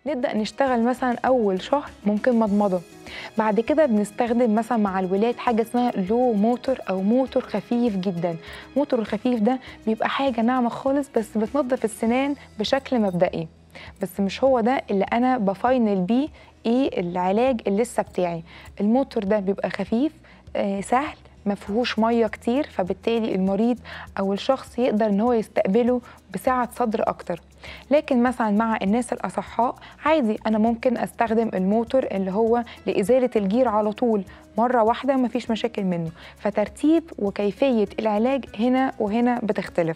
نبدا نشتغل مثلا اول شهر ممكن مضمضه بعد كده بنستخدم مثلا مع الولاد حاجه اسمها لو موتور او موتور خفيف جدا الموتور الخفيف ده بيبقى حاجه ناعمه خالص بس بتنظف السنان بشكل مبدئي بس مش هو ده اللي انا بفاينل بيه ايه العلاج اللسه بتاعي الموتور ده بيبقى خفيف آه سهل ما فيهوش ميه كتير فبالتالي المريض او الشخص يقدر ان هو يستقبله بسعه صدر اكتر لكن مثلا مع الناس الاصحاء عادي انا ممكن استخدم الموتور اللي هو لازاله الجير على طول مره واحده مفيش مشاكل منه فترتيب وكيفيه العلاج هنا وهنا بتختلف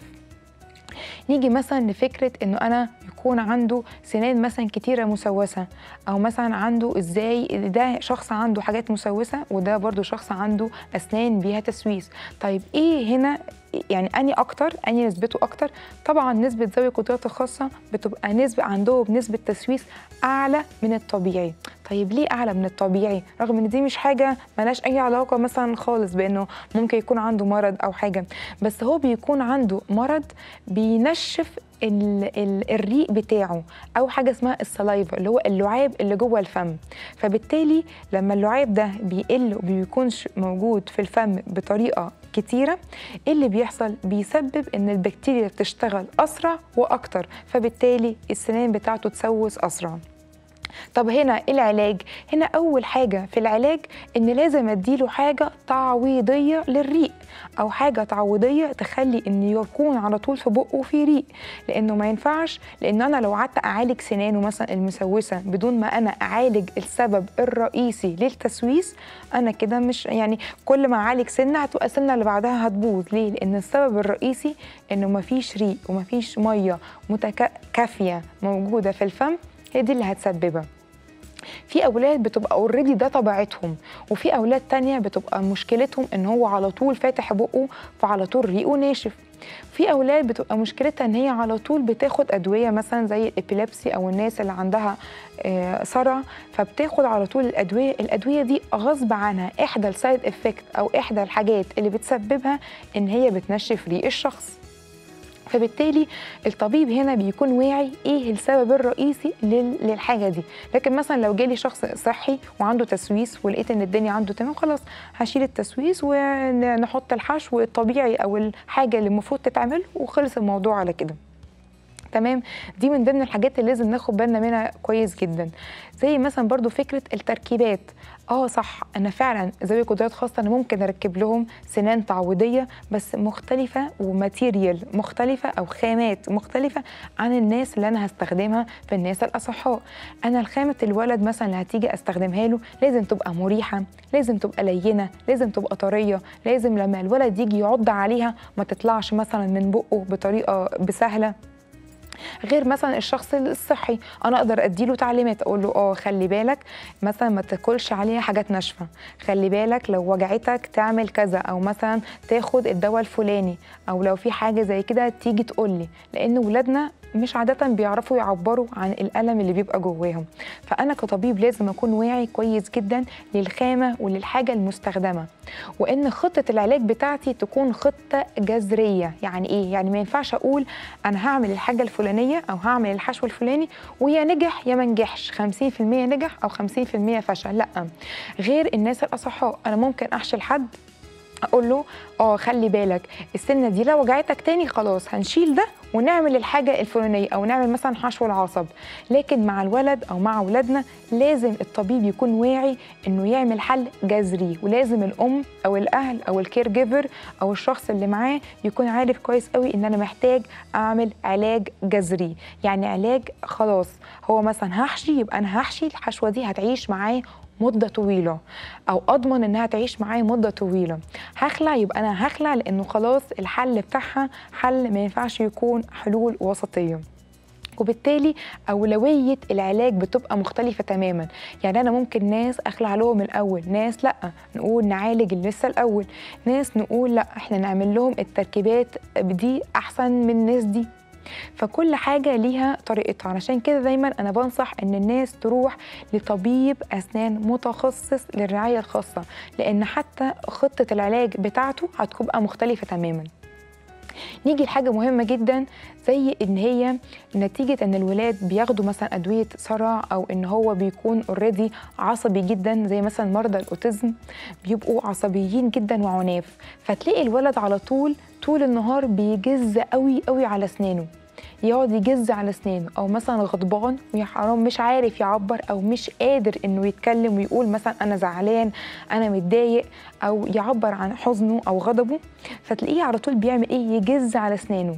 نيجي مثلا لفكره انه انا يكون عنده سنان مثلا كتيرة مسوسة أو مثلا عنده إزاي ده شخص عنده حاجات مسوسة وده برضو شخص عنده أسنان بيها تسويس طيب إيه هنا يعني أني أكتر أني نسبته أكتر طبعا نسبة ذوي القدرات الخاصة بتبقى نسبة عندهم نسبة تسويس أعلى من الطبيعي طيب ليه أعلى من الطبيعي رغم إن دي مش حاجة ملاش أي علاقة مثلا خالص بإنه ممكن يكون عنده مرض أو حاجة بس هو بيكون عنده مرض بينشف ال ال الريق بتاعه او حاجه اسمها السلايفا اللي هو اللعاب اللي جوه الفم فبالتالي لما اللعاب ده بيقل وبيكونش موجود في الفم بطريقه كتيره ايه اللي بيحصل بيسبب ان البكتيريا بتشتغل اسرع واكتر فبالتالي السنان بتاعته تسوس اسرع طب هنا العلاج هنا اول حاجه في العلاج ان لازم اديله حاجه تعويضيه للريق او حاجه تعويضيه تخلي ان يكون على طول في بقه في ريق لانه ما ينفعش لان انا لو قعدت اعالج سنانه مثلا المسوسه بدون ما انا اعالج السبب الرئيسي للتسويس انا كده مش يعني كل ما اعالج سنه هتبقى السنه اللي بعدها هتبوظ ليه لان السبب الرئيسي انه ما فيش ريق وما فيش ميه متكافيه موجوده في الفم هي دي اللي هتسببها في اولاد بتبقى اوريدي ده طبيعتهم وفي اولاد تانية بتبقى مشكلتهم ان هو على طول فاتح بقه فعلى طول ريقه ناشف في اولاد بتبقى مشكلتها ان هي على طول بتاخد ادويه مثلا زي الابيليبسي او الناس اللي عندها صرع فبتاخد على طول الادويه الادويه دي غصب عنها احدى السايد افكت او احدى الحاجات اللي بتسببها ان هي بتنشف ريق الشخص فبالتالي الطبيب هنا بيكون واعي ايه السبب الرئيسي للحاجه دي لكن مثلا لو جالي شخص صحي وعنده تسويس ولقيت ان الدنيا عنده تمام خلاص هشيل التسويس ونحط الحشو الطبيعي او الحاجه اللي المفروض تتعمل وخلص الموضوع على كده تمام دي من ضمن الحاجات اللي لازم ناخد بالنا منها كويس جدا زي مثلا برضو فكره التركيبات اه صح انا فعلا ذوي قدرات خاصه انا ممكن اركب لهم سنان تعويضيه بس مختلفه وماتيريال مختلفه او خامات مختلفه عن الناس اللي انا هستخدمها في الناس الاصحاء انا الخامه الولد مثلا اللي هتيجي استخدمها له لازم تبقى مريحه لازم تبقى لينه لازم تبقى طريه لازم لما الولد يجي يعض عليها ما تطلعش مثلا من بقه بطريقه بسهله غير مثلا الشخص الصحي انا اقدر اديله تعليمات اقول له اه خلي بالك مثلا ما تاكلش عليها حاجات ناشفه خلي بالك لو وجعتك تعمل كذا او مثلا تاخد الدواء الفلاني او لو في حاجه زي كده تيجي تقول لي لان ولادنا مش عادة بيعرفوا يعبروا عن الألم اللي بيبقى جواهم فأنا كطبيب لازم أكون واعي كويس جدا للخامة وللحاجة المستخدمة وإن خطة العلاج بتاعتي تكون خطة جذرية يعني إيه؟ يعني ما ينفعش أقول أنا هعمل الحاجة الفلانية أو هعمل الحشو الفلاني ويا نجح يا ما نجحش 50% نجح أو 50% فشل لأ غير الناس الأصحاء أنا ممكن أحشي لحد اقول له اه خلي بالك السنه دي لو وجعتك تاني خلاص هنشيل ده ونعمل الحاجه الفلانيه او نعمل مثلا حشو العصب لكن مع الولد او مع اولادنا لازم الطبيب يكون واعي انه يعمل حل جذري ولازم الام او الاهل او الكير جيفر او الشخص اللي معاه يكون عارف كويس قوي ان انا محتاج اعمل علاج جذري يعني علاج خلاص هو مثلا هحشي يبقى انا هحشي الحشوه دي هتعيش معاه مده طويله او اضمن انها تعيش معايا مده طويله هخلع يبقى انا هخلع لانه خلاص الحل بتاعها حل ما ينفعش يكون حلول وسطيه وبالتالي أولوية العلاج بتبقى مختلفة تماما يعني أنا ممكن ناس أخلع لهم الأول ناس لأ نقول نعالج لسه الأول ناس نقول لأ إحنا نعمل لهم التركيبات دي أحسن من الناس دي فكل حاجة ليها طريقتها علشان كده دايما أنا بنصح إن الناس تروح لطبيب أسنان متخصص للرعاية الخاصة لأن حتى خطة العلاج بتاعته هتبقى مختلفة تماما نيجي لحاجة مهمة جدا زي إن هي نتيجة إن الولاد بياخدوا مثلا أدوية صرع أو إن هو بيكون اوريدي عصبي جدا زي مثلا مرضى الأوتيزم بيبقوا عصبيين جدا وعناف فتلاقي الولد على طول طول النهار بيجز قوي قوي على أسنانه يقعد يجز على اسنانه او مثلا غضبان ويا حرام مش عارف يعبر او مش قادر انه يتكلم ويقول مثلا انا زعلان انا متضايق او يعبر عن حزنه او غضبه فتلاقيه على طول بيعمل ايه يجز على اسنانه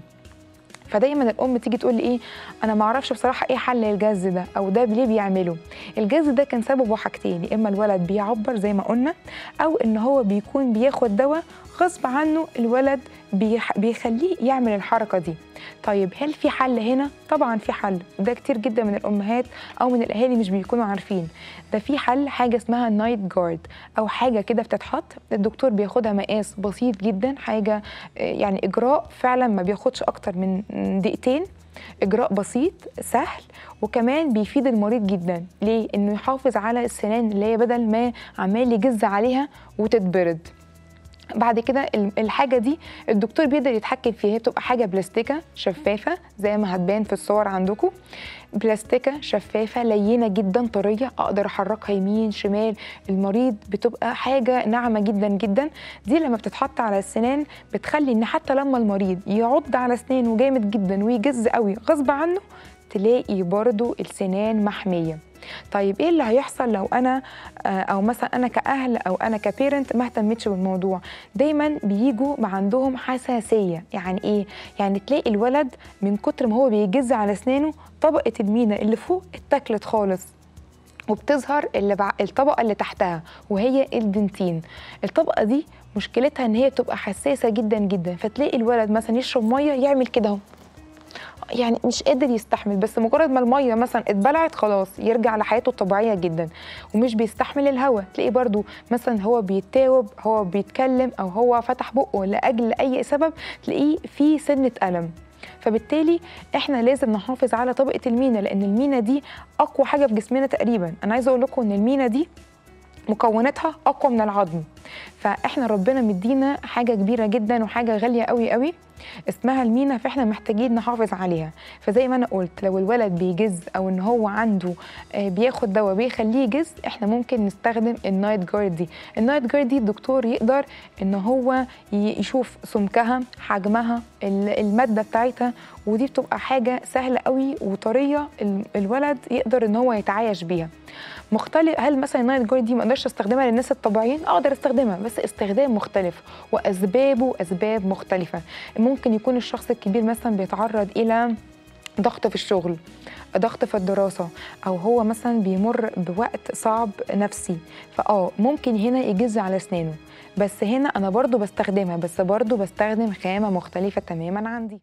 فدايما الام تيجي تقول لي ايه انا ما اعرفش بصراحه ايه حل الجز ده او ده ليه بيعمله الجز ده كان سببه حاجتين يا اما الولد بيعبر زي ما قلنا او ان هو بيكون بياخد دواء غصب عنه الولد بيح بيخليه يعمل الحركه دي طيب هل في حل هنا طبعا في حل وده كتير جدا من الامهات او من الاهالي مش بيكونوا عارفين ده في حل حاجه اسمها نايت جارد او حاجه كده بتتحط الدكتور بياخدها مقاس بسيط جدا حاجه يعني اجراء فعلا ما بياخدش اكتر من دقيقتين اجراء بسيط سهل وكمان بيفيد المريض جدا ليه انه يحافظ على السنان اللي هي بدل ما عمال يجز عليها وتتبرد بعد كده الحاجه دي الدكتور بيقدر يتحكم فيها هي بتبقى حاجه بلاستيكه شفافه زي ما هتبان في الصور عندكم بلاستيكه شفافه لينه جدا طريه اقدر احركها يمين شمال المريض بتبقى حاجه ناعمه جدا جدا دي لما بتتحط على السنان بتخلي ان حتى لما المريض يعض على اسنانه جامد جدا ويجز قوي غصب عنه تلاقي برضو السنان محميه طيب ايه اللي هيحصل لو انا او مثلا انا كاهل او انا كبيرنت ما اهتمتش بالموضوع دايما بيجوا ما عندهم حساسيه يعني ايه يعني تلاقي الولد من كتر ما هو بيجز على اسنانه طبقه المينا اللي فوق اتاكلت خالص وبتظهر اللي بع... الطبقه اللي تحتها وهي الدنتين الطبقه دي مشكلتها ان هي تبقى حساسه جدا جدا فتلاقي الولد مثلا يشرب ميه يعمل كده اهو يعني مش قادر يستحمل بس مجرد ما الميه مثلا اتبلعت خلاص يرجع لحياته الطبيعيه جدا ومش بيستحمل الهواء تلاقي برضو مثلا هو بيتاوب هو بيتكلم او هو فتح بقه لاجل اي سبب تلاقيه في سنه الم فبالتالي احنا لازم نحافظ على طبقه المينا لان المينا دي اقوى حاجه في جسمنا تقريبا انا عايزه اقول لكم ان المينا دي مكوناتها اقوى من العظم فاحنا ربنا مدينا حاجه كبيره جدا وحاجه غاليه قوي قوي اسمها المينا فاحنا محتاجين نحافظ عليها فزي ما انا قلت لو الولد بيجز او ان هو عنده بياخد دواء بيخليه يجز احنا ممكن نستخدم النايت جارد دي النايت جارد دي الدكتور يقدر ان هو يشوف سمكها حجمها الماده بتاعتها ودي بتبقى حاجه سهله قوي وطريه الولد يقدر ان هو يتعايش بيها مختلف هل مثلا النايت جارد دي ما اقدرش استخدمها للناس الطبيعيين اقدر استخدمها بس استخدام مختلف واسبابه اسباب مختلفه ممكن يكون الشخص الكبير مثلا بيتعرض الى ضغط في الشغل ضغط في الدراسة أو هو مثلا بيمر بوقت صعب نفسي فآه ممكن هنا يجز على أسنانه بس هنا أنا برضو بستخدمها بس برضو بستخدم خامة مختلفة تماما عندي